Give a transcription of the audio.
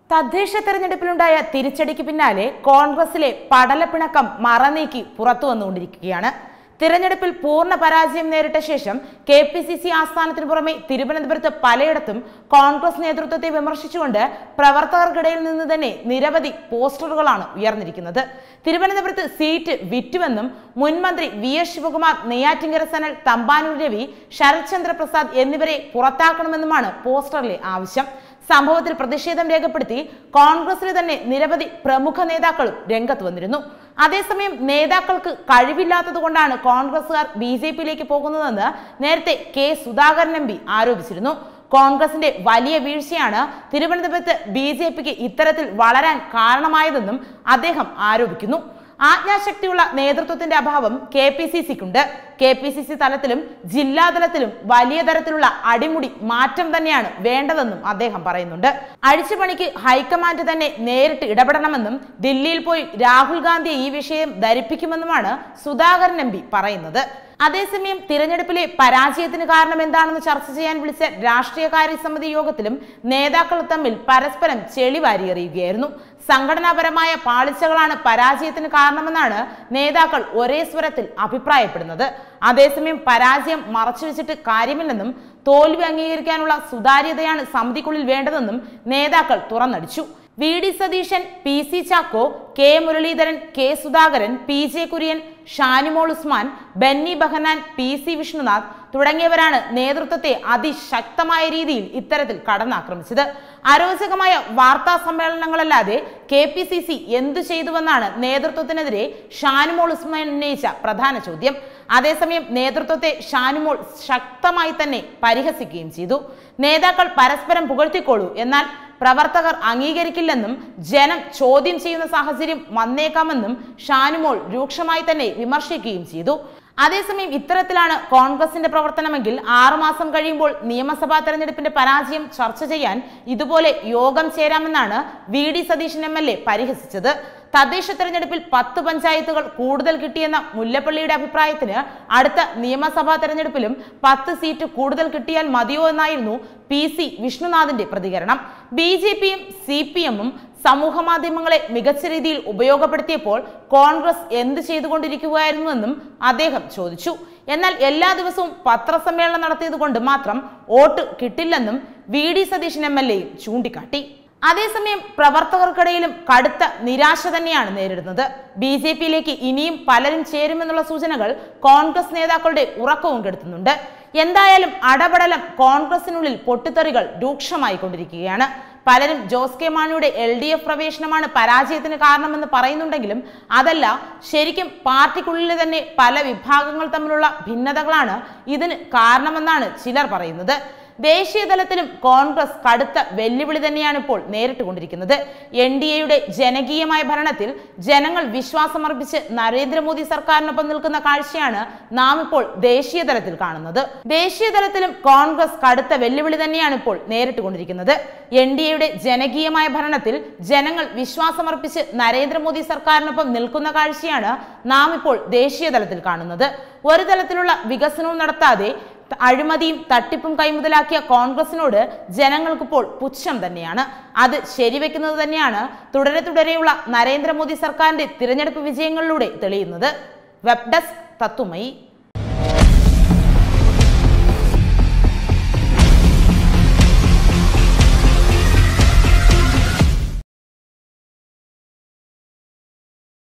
തദ്ദേശ തെരഞ്ഞെടുപ്പിലുണ്ടായ തിരിച്ചടിക്ക് പിന്നാലെ കോൺഗ്രസിലെ പടലപ്പിണക്കം മറനീക്കി പുറത്തു വന്നുകൊണ്ടിരിക്കുകയാണ് തിരഞ്ഞെടുപ്പിൽ പൂർണ്ണ പരാജയം നേരിട്ട ശേഷം കെ പി സി സി ആസ്ഥാനത്തിന് പുറമെ തിരുവനന്തപുരത്ത് പലയിടത്തും കോൺഗ്രസ് നേതൃത്വത്തെ വിമർശിച്ചുകൊണ്ട് പ്രവർത്തകർക്കിടയിൽ നിന്ന് തന്നെ നിരവധി പോസ്റ്ററുകളാണ് ഉയർന്നിരിക്കുന്നത് തിരുവനന്തപുരത്ത് സീറ്റ് വിറ്റുവെന്നും മുൻമന്ത്രി വി എസ് ശിവകുമാർ നെയ്യാറ്റിങ്കര സനൽ തമ്പാനൂർ രവി ശരത് ചന്ദ്ര പ്രസാദ് എന്നിവരെ പുറത്താക്കണമെന്നുമാണ് പോസ്റ്ററിലെ ആവശ്യം സംഭവത്തിൽ പ്രതിഷേധം രേഖപ്പെടുത്തി കോൺഗ്രസിലെ തന്നെ നിരവധി പ്രമുഖ നേതാക്കളും രംഗത്ത് വന്നിരുന്നു അതേസമയം നേതാക്കൾക്ക് കഴിവില്ലാത്തതുകൊണ്ടാണ് കോൺഗ്രസുകാർ ബി ജെ പിയിലേക്ക് പോകുന്നതെന്ന് നേരത്തെ കെ സുധാകരൻ എം പി ആരോപിച്ചിരുന്നു കോൺഗ്രസിന്റെ വലിയ വീഴ്ചയാണ് തിരുവനന്തപുരത്ത് ബി ജെ പിക്ക് ഇത്തരത്തിൽ വളരാൻ കാരണമായതെന്നും അദ്ദേഹം ആരോപിക്കുന്നു ആജ്ഞാശക്തിയുള്ള നേതൃത്വത്തിന്റെ അഭാവം കെ പി സി സിക്കുണ്ട് കെ പി സി സി തലത്തിലും ജില്ലാ തലത്തിലും വലിയ തരത്തിലുള്ള അടിമുടി മാറ്റം തന്നെയാണ് വേണ്ടതെന്നും അദ്ദേഹം പറയുന്നുണ്ട് അഴിച്ചുപണിക്ക് ഹൈക്കമാൻഡ് തന്നെ നേരിട്ട് ഇടപെടണമെന്നും ദില്ലിയിൽ പോയി രാഹുൽ ഗാന്ധിയെ ഈ വിഷയം ധരിപ്പിക്കുമെന്നുമാണ് സുധാകരൻ എം പി പറയുന്നത് അതേസമയം തിരഞ്ഞെടുപ്പിലെ പരാജയത്തിന് കാരണം എന്താണെന്ന് ചർച്ച ചെയ്യാൻ വിളിച്ച രാഷ്ട്രീയകാര്യ സമിതി യോഗത്തിലും നേതാക്കൾ തമ്മിൽ പരസ്പരം ചെളി വാരിയെറിയുകയായിരുന്നു സംഘടനാപരമായ പാളിച്ചകളാണ് പരാജയത്തിന് കാരണമെന്നാണ് നേതാക്കൾ ഒരേ സ്വരത്തിൽ അഭിപ്രായപ്പെടുന്നത് അതേസമയം പരാജയം മറച്ചുവെച്ചിട്ട് കാര്യമില്ലെന്നും തോൽവി അംഗീകരിക്കാനുള്ള സുതാര്യതയാണ് സമിതിക്കുള്ളിൽ വേണ്ടതെന്നും നേതാക്കൾ തുറന്നടിച്ചു V D Satheesan P C Chacko K Muraleedharan K Sudhakaran P J Kurian Shanimol Usman Benny Behanan P C വിഷ്ണുനാഥ് തുടങ്ങിയവരാണ് നേതൃത്വത്തെ അതിശക്തമായ രീതിയിൽ ഇത്തരത്തിൽ കടന്നാക്രമിച്ചത് അരോചകമായ വാർത്താ സമ്മേളനങ്ങളല്ലാതെ കെ പി സി സി എന്തു ചെയ്തുവെന്നാണ് നേതൃത്വത്തിനെതിരെ ഷാനിമോൾ ഉസ്മാൻ ഉന്നയിച്ച പ്രധാന ചോദ്യം അതേസമയം നേതൃത്വത്തെ ഷാനിമോൾ ശക്തമായി തന്നെ പരിഹസിക്കുകയും ചെയ്തു നേതാക്കൾ പരസ്പരം പുകഴ്ത്തിക്കോളൂ എന്നാൽ പ്രവർത്തകർ അംഗീകരിക്കില്ലെന്നും ജനം ചോദ്യം ചെയ്യുന്ന സാഹചര്യം വന്നേക്കാമെന്നും ഷാനുമോൾ രൂക്ഷമായി തന്നെ വിമർശിക്കുകയും ചെയ്തു അതേസമയം ഇത്തരത്തിലാണ് കോൺഗ്രസിന്റെ പ്രവർത്തനമെങ്കിൽ ആറുമാസം കഴിയുമ്പോൾ നിയമസഭാ തെരഞ്ഞെടുപ്പിന്റെ പരാജയം ചർച്ച ചെയ്യാൻ ഇതുപോലെ യോഗം ചേരാമെന്നാണ് V D Satheesan M L A പരിഹസിച്ചത് തദ്ദേശ തെരഞ്ഞെടുപ്പിൽ പത്ത് പഞ്ചായത്തുകൾ കൂടുതൽ കിട്ടിയെന്ന മുല്ലപ്പള്ളിയുടെ അഭിപ്രായത്തിന് അടുത്ത നിയമസഭാ തെരഞ്ഞെടുപ്പിലും പത്ത് സീറ്റ് കൂടുതൽ കിട്ടിയാൽ മതിയോ എന്നായിരുന്നു പി സി വിഷ്ണുനാഥിന്റെ പ്രതികരണം ബി ജെ പിയും സി പി എമ്മും സമൂഹ മാധ്യമങ്ങളെ മികച്ച രീതിയിൽ ഉപയോഗപ്പെടുത്തിയപ്പോൾ കോൺഗ്രസ് എന്ത് ചെയ്തുകൊണ്ടിരിക്കുകയായിരുന്നുവെന്നും അദ്ദേഹം ചോദിച്ചു എന്നാൽ എല്ലാ ദിവസവും പത്രസമ്മേളനം നടത്തിയത് കൊണ്ട് മാത്രം വോട്ട് കിട്ടില്ലെന്നും V D Satheesan M L എയും ചൂണ്ടിക്കാട്ടി അതേസമയം പ്രവർത്തകർക്കിടയിലും കടുത്ത നിരാശ തന്നെയാണ് നേരിടുന്നത് ബി ജെ പിയിലേക്ക് ഇനിയും പലരും ചേരുമെന്നുള്ള സൂചനകൾ കോൺഗ്രസ് നേതാക്കളുടെ ഉറക്കവും കെടുത്തുന്നുണ്ട് എന്തായാലും അടപടലം കോൺഗ്രസിനുള്ളിൽ പൊട്ടിത്തെറികൾ രൂക്ഷമായി കൊണ്ടിരിക്കുകയാണ് പലരും ജോസ് കെ മാണിയുടെ എൽ ഡി എഫ് പ്രവേശനമാണ് പരാജയത്തിന് കാരണമെന്ന് പറയുന്നുണ്ടെങ്കിലും അതല്ല ശരിക്കും പാർട്ടിക്കുള്ളിൽ തന്നെ പല വിഭാഗങ്ങൾ തമ്മിലുള്ള ഭിന്നതകളാണ് ഇതിന് കാരണമെന്നാണ് ചിലർ പറയുന്നത് ദേശീയ തലത്തിലും കോൺഗ്രസ് കടുത്ത വെല്ലുവിളി തന്നെയാണ് ഇപ്പോൾ നേരിട്ടുകൊണ്ടിരിക്കുന്നത് എൻ ഡി എയുടെ ജനകീയമായ ഭരണത്തിൽ ജനങ്ങൾ വിശ്വാസമർപ്പിച്ച് നരേന്ദ്രമോദി സർക്കാരിനൊപ്പം നിൽക്കുന്ന കാഴ്ചയാണ് നാം ഇപ്പോൾ ദേശീയ തലത്തിൽ കാണുന്നത് ദേശീയ തലത്തിലും കോൺഗ്രസ് കടുത്ത വെല്ലുവിളി തന്നെയാണ് ഇപ്പോൾ നേരിട്ടുകൊണ്ടിരിക്കുന്നത് എൻ ഡി എയുടെ ജനകീയമായ ഭരണത്തിൽ ജനങ്ങൾ വിശ്വാസമർപ്പിച്ച് നരേന്ദ്രമോദി സർക്കാരിനൊപ്പം നിൽക്കുന്ന കാഴ്ചയാണ് നാം ഇപ്പോൾ ദേശീയ തലത്തിൽ കാണുന്നത് ഒരു തലത്തിലുള്ള വികസനവും നടത്താതെ അഴിമതിയും തട്ടിപ്പും കൈമുതലാക്കിയ കോൺഗ്രസിനോട് ജനങ്ങൾക്കിപ്പോൾ പുച്ഛം തന്നെയാണ് അത് ശരിവെക്കുന്നത് തന്നെയാണ് തുടരെ തുടരെയുള്ള നരേന്ദ്രമോദി സർക്കാരിന്റെ തിരഞ്ഞെടുപ്പ് വിജയങ്ങളിലൂടെ തെളിയുന്നത് വെബ് ഡെസ്ക് തത്തുമയി